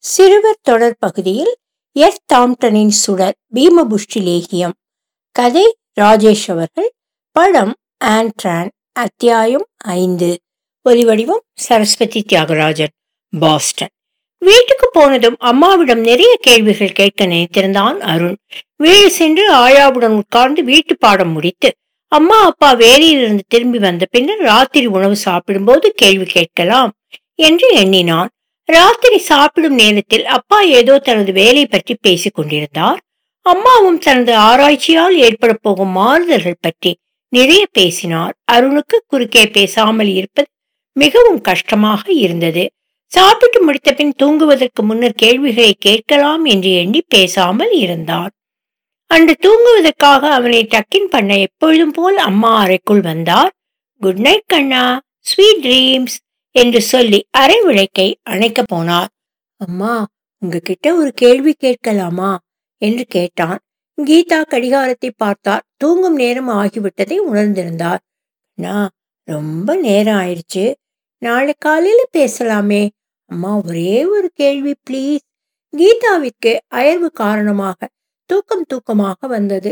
சிறுவர் தொடர் பகுதியில் எஸ் தாம்டனின் சுடர் பீமபுஷ்டி லேகியம் கதை ராஜேஷ் அவர்கள் படம் ஆண்ட்ரான் அத்தியாயம் ஐந்து ஒலிவடிவம் சரஸ்வதி தியாகராஜன் பாஸ்டன் வீட்டுக்கு போனதும் அம்மாவிடம் நிறைய கேள்விகள் கேட்க நினைத்திருந்தான் அருண் வீடு சென்று ஆயாவுடன் உட்கார்ந்து வீட்டு பாடம் முடித்து அம்மா அப்பா வேலையிலிருந்து திரும்பி வந்த பின்னர் ராத்திரி உணவு சாப்பிடும்போது கேள்வி கேட்கலாம் என்று எண்ணினான் ராத்திரி சாப்பிடும் நேரத்தில் அப்பா ஏதோ தனது வேலை பற்றி பேசிக் கொண்டிருந்தார் அம்மாவும் தனது ஆராய்ச்சியால் ஏற்பட போகும் மாறுதல்கள் பற்றி நிறைய பேசினார் அருணுக்கு குறுக்கே பேசாமல் இருப்பது மிகவும் கஷ்டமாக இருந்தது சாப்பிட்டு முடித்த பின் தூங்குவதற்கு முன்னர் கேள்விகளை கேட்கலாம் என்று எண்ணி பேசாமல் இருந்தார் அன்று தூங்குவதற்காக அவனை டக்கின் பண்ண எப்பொழுதும் போல் அம்மா அறைக்குள் வந்தார் குட் நைட் கண்ணா ஸ்வீட் ட்ரீம்ஸ் என்று சொல்லி அரை விளக்கை அணைக்க போனார் அம்மா உங்ககிட்ட ஒரு கேள்வி கேட்கலாமா என்று கேட்டான் கீதா கடிகாரத்தை பார்த்தார் தூங்கும் நேரம் ஆகிவிட்டதை உணர்ந்திருந்தார் அண்ணா ரொம்ப நேரம் ஆயிடுச்சு நாளை காலையில பேசலாமே அம்மா ஒரே ஒரு கேள்வி ப்ளீஸ் கீதாவிற்கு அயர்வு காரணமாக தூக்கம் தூக்கமாக வந்தது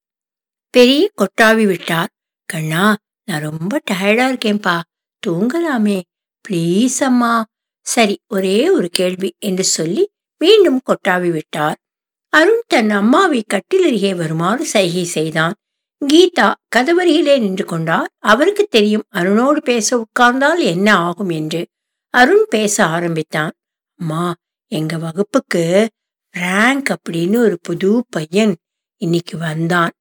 பெரிய கொட்டாவி விட்டார் கண்ணா நான் ரொம்ப டயர்டா இருக்கேன்பா தூங்கலாமே ப்ளீஸ் அம்மா சரி ஒரே ஒரு கேள்வி என்று சொல்லி மீண்டும் கொட்டாவி விட்டார் அருண் தன் அம்மாவை கட்டிலருகே வருமாறு சைகை செய்தான் கீதா கதவருகிலே நின்று கொண்டார் அவருக்கு தெரியும் அருணோடு பேச உட்கார்ந்தால் என்ன ஆகும் என்று அருண் பேச ஆரம்பித்தான் அம்மா எங்க வகுப்புக்கு பிராங்க் அப்படின்னு ஒரு புது பையன் இன்னைக்கு வந்தான்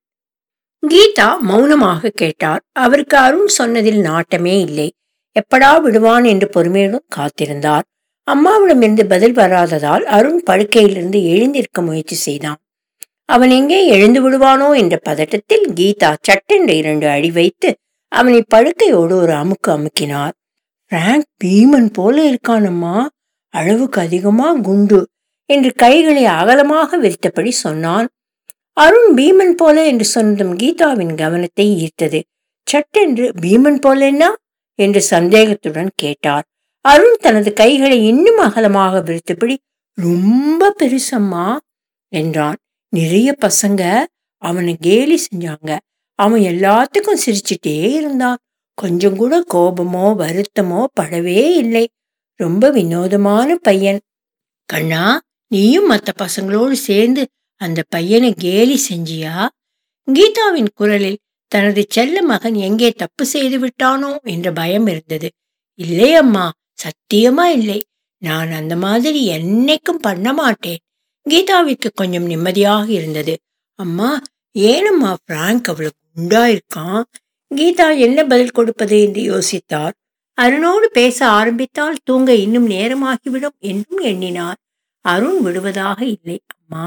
கீதா மௌனமாக கேட்டார் அவருக்கு அருண் சொன்னதில் நாட்டமே இல்லை எப்படா விடுவான் என்று பொறுமையுடன் காத்திருந்தார் அம்மாவிடமிருந்து பதில் வராததால் அருண் படுக்கையிலிருந்து எழுந்திருக்க முயற்சி செய்தான் அவன் எங்கே எழுந்து விடுவானோ என்ற பதட்டத்தில் கீதா சட்டென்று இரண்டு அடி வைத்து அவனை படுக்கையோடு ஒரு அமுக்கு அமுக்கினார் பிராங்க் பீமன் போல இருக்கானம்மா அளவுக்கு அதிகமா குண்டு என்று கைகளை அகலமாக விரித்தபடி சொன்னான் அருண் பீமன் போல என்று சொன்னதும் கீதாவின் கவனத்தை ஈர்த்தது சட்டென்று பீமன் போலன்னா என்று சந்தேகத்துடன் கேட்டார் அருண் தனது கைகளை இன்னும் அகலமாக விரித்தபடி ரொம்ப பெருசம்மா என்றான் நிறைய பசங்க அவனை கேலி செஞ்சாங்க அவன் எல்லாத்துக்கும் சிரிச்சிட்டே இருந்தான் கொஞ்சம் கூட கோபமோ வருத்தமோ படவே இல்லை ரொம்ப வினோதமான பையன் கண்ணா நீயும் மற்ற பசங்களோடு சேர்ந்து அந்த பையனை கேலி செஞ்சியா கீதாவின் குரலில் தனது செல்ல மகன் எங்கே தப்பு செய்து விட்டானோ என்ற பயம் இருந்தது இல்லை அம்மா சத்தியமா இல்லை நான் அந்த மாதிரி என்னைக்கும் பண்ண மாட்டேன் கீதாவிற்கு கொஞ்சம் நிம்மதியாக இருந்தது அம்மா ஏனம்மா பிராங்க் அவ்வளவு குண்டா இருக்கான் கீதா என்ன பதில் கொடுப்பது என்று யோசித்தார் அருணோடு பேச ஆரம்பித்தால் தூங்க இன்னும் நேரமாகிவிடும் என்றும் எண்ணினார் அருண் விடுவதாக இல்லை அம்மா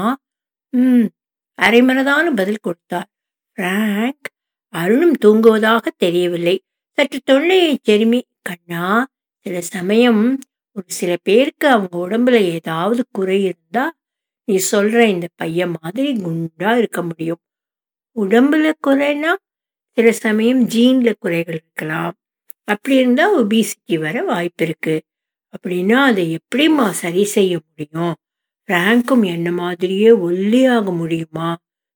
ம் அரைமனதான பதில் கொடுத்தார் பிராங்க் அருணும் தூங்குவதாக தெரியவில்லை சற்று தொண்டையை செருமி கண்ணா சில சமயம் ஒரு சில பேருக்கு அவங்க உடம்புல ஏதாவது குறை இருந்தா நீ சொல்ற இந்த பையன் மாதிரி குண்டா இருக்க முடியும் உடம்புல குறைனா சில சமயம் ஜீன்ல குறைகள் இருக்கலாம் அப்படி இருந்தா ஒபிசிட்டி வர வாய்ப்பு இருக்கு அப்படின்னா அதை எப்படிம்மா சரி செய்ய முடியும் ரேங்க்கும் என்ன மாதிரியே ஒல்லியாக முடியுமா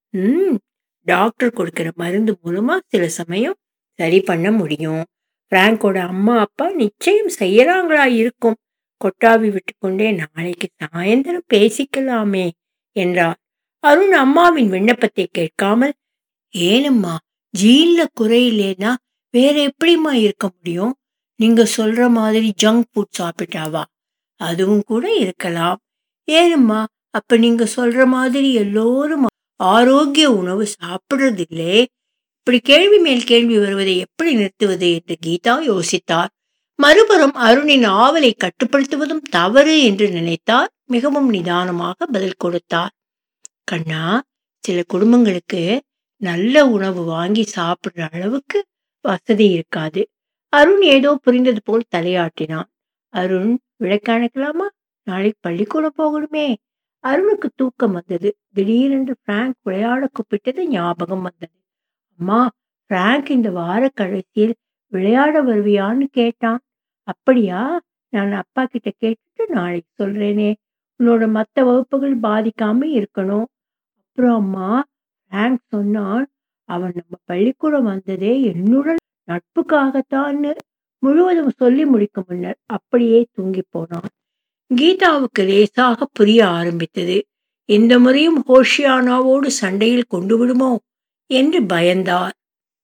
ம் டாக்டர் கொடுக்கிற மருந்து மூலமா சில சமயம் சரி பண்ண முடியும் பிராங்கோட அம்மா அப்பா நிச்சயம் செய்யறாங்களா இருக்கும் கொட்டாவி விட்டுக்கொண்டே நாளைக்கு சாயந்தரம் பேசிக்கலாமே என்றார் அருண் அம்மாவின் விண்ணப்பத்தை கேட்காமல் ஏனம்மா ஜீன்ல குறையிலேனா வேற எப்படிம்மா இருக்க முடியும் நீங்க சொல்ற மாதிரி ஜங்க் ஃபுட் சாப்பிட்டாவா அதுவும் கூட இருக்கலாம் ஏனம்மா அப்ப நீங்க சொல்ற மாதிரி எல்லோரும் ஆரோக்கிய உணவு சாப்பிடுறதில்லே இப்படி கேள்வி மேல் கேள்வி வருவதை எப்படி நிறுத்துவது என்று கீதா யோசித்தார் மறுபுறம் அருணின் ஆவலை கட்டுப்படுத்துவதும் தவறு என்று நினைத்தார் மிகவும் நிதானமாக பதில் கொடுத்தார் கண்ணா சில குடும்பங்களுக்கு நல்ல உணவு வாங்கி சாப்பிடுற அளவுக்கு வசதி இருக்காது அருண் ஏதோ புரிந்தது போல் தலையாட்டினான் அருண் விளக்கணக்கலாமா நாளைக்கு பள்ளிக்கூடம் போகணுமே அருணுக்கு தூக்கம் வந்தது திடீரென்று பிராங்க் விளையாட கூப்பிட்டது ஞாபகம் வந்தது அம்மா பிராங்க் இந்த வார கடைசியில் விளையாட வருவியான்னு கேட்டான் அப்படியா நான் அப்பா கிட்ட கேட்டுட்டு நாளைக்கு சொல்றேனே உன்னோட மற்ற வகுப்புகள் பாதிக்காம இருக்கணும் அப்புறம் அம்மா ஃப்ராங்க் சொன்னான் அவன் நம்ம பள்ளிக்கூடம் வந்ததே என்னுடன் நட்புக்காகத்தான்னு முழுவதும் சொல்லி முடிக்கும் முன்னர் அப்படியே தூங்கி போனான் கீதாவுக்கு லேசாக புரிய ஆரம்பித்தது இந்த முறையும் ஹோஷியானாவோடு சண்டையில் கொண்டு விடுமோ என்று பயந்தார்